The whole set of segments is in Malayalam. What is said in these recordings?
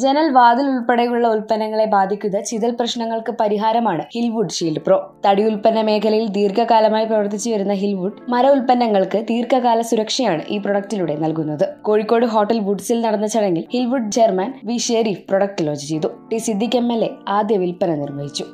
ജനൽ വാതിൽ ഉൾപ്പെടെയുള്ള ഉൽപ്പന്നങ്ങളെ ബാധിക്കുന്ന ചിതൽ പ്രശ്നങ്ങൾക്ക് പരിഹാരമാണ് ഹിൽവുഡ് ഷീൽഡ് പ്രോ തടി ഉൽപ്പന്ന മേഖലയിൽ ദീർഘകാലമായി പ്രവർത്തിച്ചു വരുന്ന ഹിൽവുഡ് മര ഉൽപ്പന്നങ്ങൾക്ക് ദീർഘകാല സുരക്ഷയാണ് ഈ പ്രൊഡക്റ്റിലൂടെ നൽകുന്നത് കോഴിക്കോട് ഹോട്ടൽ വുഡ്സിൽ നടന്ന ചടങ്ങിൽ Hillwood chairman V Shareef product launch ചെയ്തു T Siddique M L A ആദ്യ വിൽപ്പന നിർവഹിച്ചു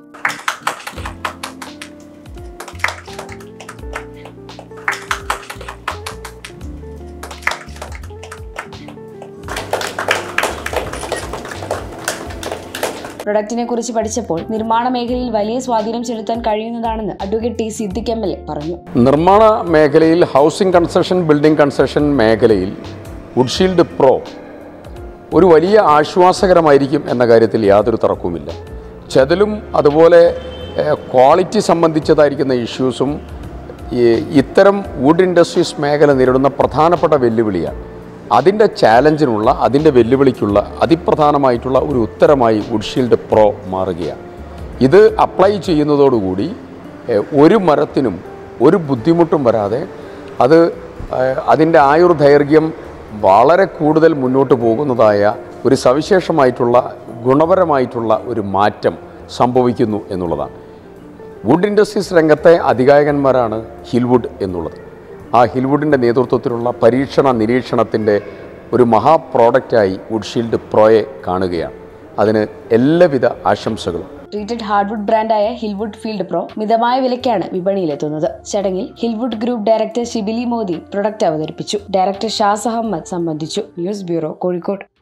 പ്രൊഡക്റ്റിനെ കുറിച്ച് പഠിച്ചപ്പോൾ നിർമ്മാണ മേഖലയിൽ വലിയ സ്വാധീനം ചെലുത്താൻ കഴിയുന്നതാണെന്ന് advocate T Siddique M L A പറഞ്ഞു നിർമ്മാണ മേഖലയിൽ ഹൗസിംഗ് കൺസ്ട്രക്ഷൻ ബിൽഡിംഗ് കൺസ്ട്രക്ഷൻ മേഖലയിൽ വുഡ്ഷീൽഡ് പ്രോ ഒരു വലിയ ആശ്വാസകരമായിരിക്കും എന്ന കാര്യത്തിൽ യാതൊരു തർക്കവുമില്ല ചെതലും അതുപോലെ ഏഹ്, ക്വാളിറ്റി സംബന്ധിച്ചതായിരിക്കുന്ന ഇഷ്യൂസും ഈ ഇത്തരം വുഡ് ഇൻഡസ്ട്രീസ് മേഖല നേരിടുന്ന പ്രധാനപ്പെട്ട വെല്ലുവിളിയാണ് അതിൻ്റെ ചാലഞ്ചിനുള്ള അതിൻ്റെ വെല്ലുവിളിക്കുള്ള അതിപ്രധാനമായിട്ടുള്ള ഒരു ഉത്തരമായി വുഡ്ഷീൽഡ് പ്രോ മാറുകയാണ് ഇത് അപ്ലൈ ചെയ്യുന്നതോടുകൂടി ഏഹ്, ഒരു മരത്തിനും ഒരു ബുദ്ധിമുട്ടും വരാതെ അത് ഏഹ്, അതിൻ്റെ ആയുർദൈർഘ്യം വളരെ കൂടുതൽ മുന്നോട്ട് പോകുന്നതായ ഒരു സവിശേഷമായിട്ടുള്ള ഗുണപരമായിട്ടുള്ള ഒരു മാറ്റം സംഭവിക്കുന്നു എന്നുള്ളതാണ് വുഡ് ഇൻഡസ്ട്രീസ് രംഗത്തെ അധികായകന്മാരാണ് ഹിൽവുഡ് എന്നുള്ളത് ആ ഹിൽവുഡിൻ്റെ നേതൃത്വത്തിലുള്ള പരീക്ഷണ നിരീക്ഷണത്തിൻ്റെ ഒരു മഹാ പ്രോഡക്റ്റായി വുഡ്ഷീൽഡ് പ്രോയെ കാണുകയാണ് അതിന് എല്ലാവിധ ആശംസകളും ട്രീറ്റഡ് ഹാർഡ്വുഡ് ബ്രാൻഡായ ഹിൽവുഡ് ഫീൽഡ് പ്രോ മിതമായ വിലയ്ക്കാണ് വിപണിയിലെത്തുന്നത് ചടങ്ങിൽ Hillwood group director Shibili Modi product അവതരിപ്പിച്ചു ഡയറക്ടർ ഷാസ് അഹമ്മദ് സംബന്ധിച്ചു ന്യൂസ് ബ്യൂറോ കോഴിക്കോട്